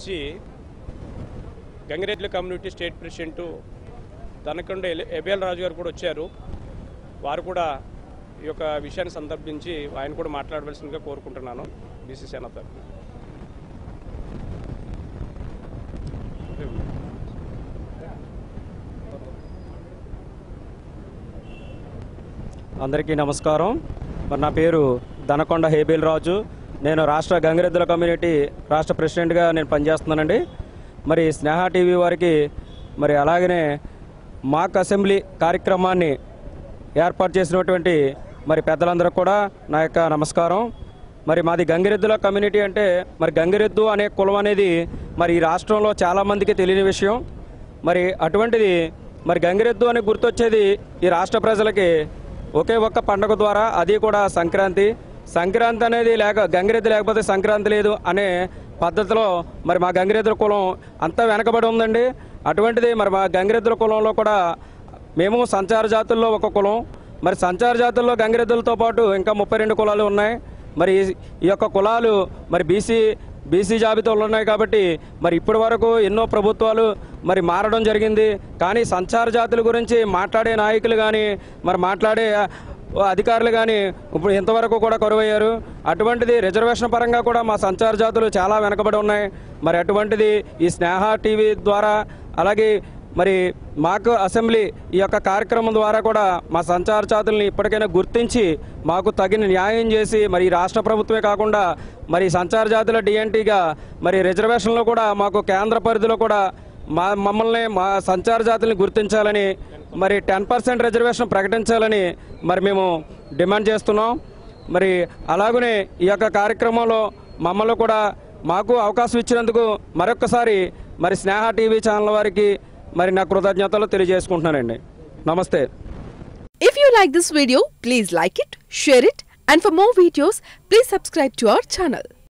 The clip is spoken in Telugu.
సంబంధించి గంగిరెడ్ల కమ్యూనిటీ స్టేట్ ప్రెసిడెంట్ దనకొండ ఎలి- ఎబిఎల్ రాజు గారు కూడా వచ్చారు వారు కూడా ఈ యొక్క విషయాన్ని సందర్భించి ఆయన కూడా మాట్లాడవలసిందిగా కోరుకుంటున్నాను బీసీ సేన తరఫున అందరికీ నమస్కారం మరి నా పేరు దనకొండ హేబేల్ రాజు నేను రాష్ట్ర గంగిరెద్దుల కమ్యూనిటీ రాష్ట్ర ప్రెసిడెంట్గా నేను పనిచేస్తున్నానండి మరి స్నేహ టీవీ వారికి మరి అలాగనే మాక్ అసెంబ్లీ కార్యక్రమాన్ని ఏర్పాటు చేసినటువంటి మరి పెద్దలందరూ కూడా నా యొక్క నమస్కారం మరి మాది గంగిరెద్దుల కమ్యూనిటీ అంటే మరి గంగిరెద్దు అనే కులం అనేది మరి ఈ రాష్ట్రంలో చాలామందికి తెలియని విషయం మరి అటువంటిది మరి గంగిరెద్దు అని గుర్తొచ్చేది ఈ రాష్ట్ర ప్రజలకి ఒకే ఒక్క పండుగ ద్వారా అది కూడా సంక్రాంతి సంక్రాంతి అనేది లేక గంగిరెద్దు లేకపోతే సంక్రాంతి లేదు అనే పద్ధతిలో మరి మా గంగిరెద్దుల కులం అంతా వెనకబడి ఉందండి అటువంటిది మరి మా గంగిరెద్దుల కులంలో కూడా మేము సంచార జాతుల్లో ఒక కులం మరి సంచార జాతుల్లో గంగిరెద్దులతో పాటు ఇంకా ముప్పై రెండు కులాలు ఉన్నాయి మరి ఈ- ఈ యొక్క కులాలు మరి బీసీ బీసీ జాబితాలు ఉన్నాయి కాబట్టి మరి ఇప్పటి వరకు ఎన్నో ప్రభుత్వాలు మరి మారడం జరిగింది కానీ సంచార జాతుల గురించి మాట్లాడే నాయకులు కానీ మరి మాట్లాడే అధికారులు కానీ ఇప్పుడు ఇంతవరకు కూడా కరువయ్యారు అటువంటిది రిజర్వేషన్ పరంగా కూడా మా సంచార జాతులు చాలా వెనకబడి ఉన్నాయి మరి అటువంటిది ఈ స్నేహ టీవీ ద్వారా అలాగే మరి మాకు అసెంబ్లీ ఈ యొక్క కార్యక్రమం ద్వారా కూడా మా సంచార జాతుల్ని ఇప్పటికైనా గుర్తించి మాకు తగిన న్యాయం చేసి మరి ఈ రాష్ట్ర ప్రభుత్వమే కాకుండా మరి సంచార జాతుల డిఎన్టీగా మరి రిజర్వేషన్లో కూడా మాకు కేంద్ర పరిధిలో కూడా మా మమ్మల్ని మా సంచార జాతుల్ని గుర్తించాలని మరి టెన్ పర్సెంట్ రిజర్వేషన్ ప్రకటించాలని మరి మేము డిమాండ్ చేస్తున్నాం మరి అలాగనే ఈ యొక్క కార్యక్రమంలో మమ్మల్ని కూడా మాకు అవకాశం ఇచ్చినందుకు మరొక్కసారి మరి స్నేహ టీవీ ఛానల్ వారికి మరి నా కృతజ్ఞతలు తెలియజేసుకుంటున్నానండి నమస్తే If you like this video, please like it, share it, and for more videos, please subscribe to our channel.